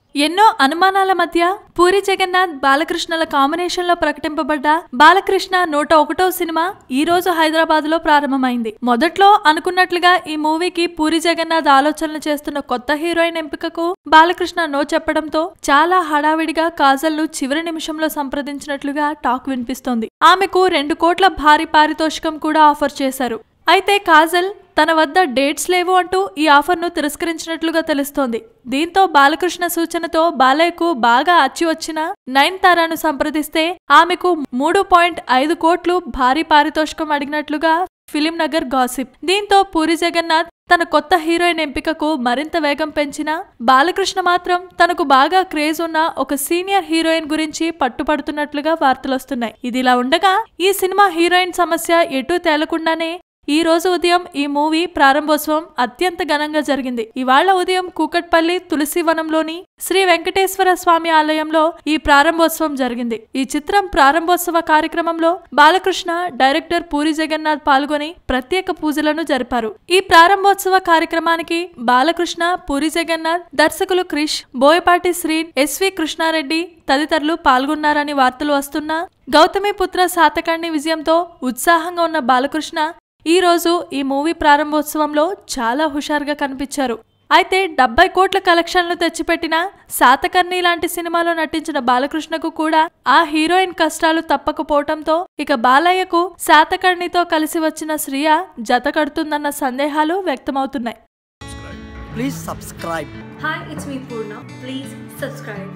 ఎన్నో అనుమానాల మధ్య పూరి జగన్నాథ్ బాలకృష్ణల కాంబినేషన్ లో ప్రకటింపబడ్డ బాలకృష్ణ నూట ఒకటో సినిమా ఈ రోజు హైదరాబాద్ లో ప్రారంభమైంది మొదట్లో అనుకున్నట్లుగా ఈ మూవీకి పూరి జగన్నాథ్ ఆలోచనలు చేస్తున్న కొత్త హీరోయిన్ ఎంపికకు బాలకృష్ణ నో చెప్పడంతో చాలా హడావిడిగా కాజల్ ను చివరి నిమిషంలో సంప్రదించినట్లుగా టాక్ వినిపిస్తోంది ఆమెకు రెండు కోట్ల భారీ పారితోషికం కూడా ఆఫర్ చేశారు అయితే కాజల్ తన వద్ద డేట్స్ లేవు అంటూ ఈ ఆఫర్ను తిరస్కరించినట్లుగా తెలుస్తోంది దీంతో బాలకృష్ణ సూచనతో బాలయ్యకు బాగా అచ్చి వచ్చిన నైన్ తారాను సంప్రదిస్తే ఆమెకు మూడు పాయింట్ ఐదు కోట్లు భారీ పారితోషికం అడిగినట్లుగా ఫిలిం నగర్ గాసిప్ దీంతో పూరి జగన్నాథ్ తన కొత్త హీరోయిన్ ఎంపికకు మరింత వేగం పెంచిన బాలకృష్ణ మాత్రం తనకు బాగా క్రేజ్ ఉన్న ఒక సీనియర్ హీరోయిన్ గురించి పట్టుపడుతున్నట్లుగా వార్తలొస్తున్నాయి ఇదిలా ఉండగా ఈ సినిమా హీరోయిన్ సమస్య ఎటూ తేలకుండానే ఈ రోజు ఉదయం ఈ మూవీ ప్రారంభోత్సవం అత్యంత ఘనంగా జరిగింది ఇవాళ ఉదయం కూకట్పల్లి తులసివనంలోని శ్రీ వెంకటేశ్వర స్వామి ఆలయంలో ఈ ప్రారంభోత్సవం జరిగింది ఈ చిత్రం ప్రారంభోత్సవ కార్యక్రమంలో బాలకృష్ణ డైరెక్టర్ పూరి జగన్నాథ్ పాల్గొని ప్రత్యేక పూజలను జరిపారు ఈ ప్రారంభోత్సవ కార్యక్రమానికి బాలకృష్ణ పూరి జగన్నాథ్ దర్శకులు క్రిష్ బోయపాటి శ్రీన్ ఎస్వి కృష్ణారెడ్డి తదితరులు పాల్గొన్నారని వార్తలు వస్తున్నా గౌతమిపుత్ర శాతకర్ణి విజయంతో ఉత్సాహంగా ఉన్న బాలకృష్ణ ఈ రోజు ఈ మూవీ ప్రారంభోత్సవంలో చాలా హుషారుగా కనిపించారు అయితే డెబ్బై కోట్ల కలెక్షన్లు తెచ్చిపెట్టిన శాతకర్ణి లాంటి సినిమాలో నటించిన బాలకృష్ణకు కూడా ఆ హీరోయిన్ కష్టాలు తప్పకపోవటంతో ఇక బాలయ్యకు శాతకర్ణితో కలిసి వచ్చిన శ్రియ జత కడుతుందన్న సందేహాలు వ్యక్తమవుతున్నాయి Please subscribe. Hi, it's me Purna. Please subscribe.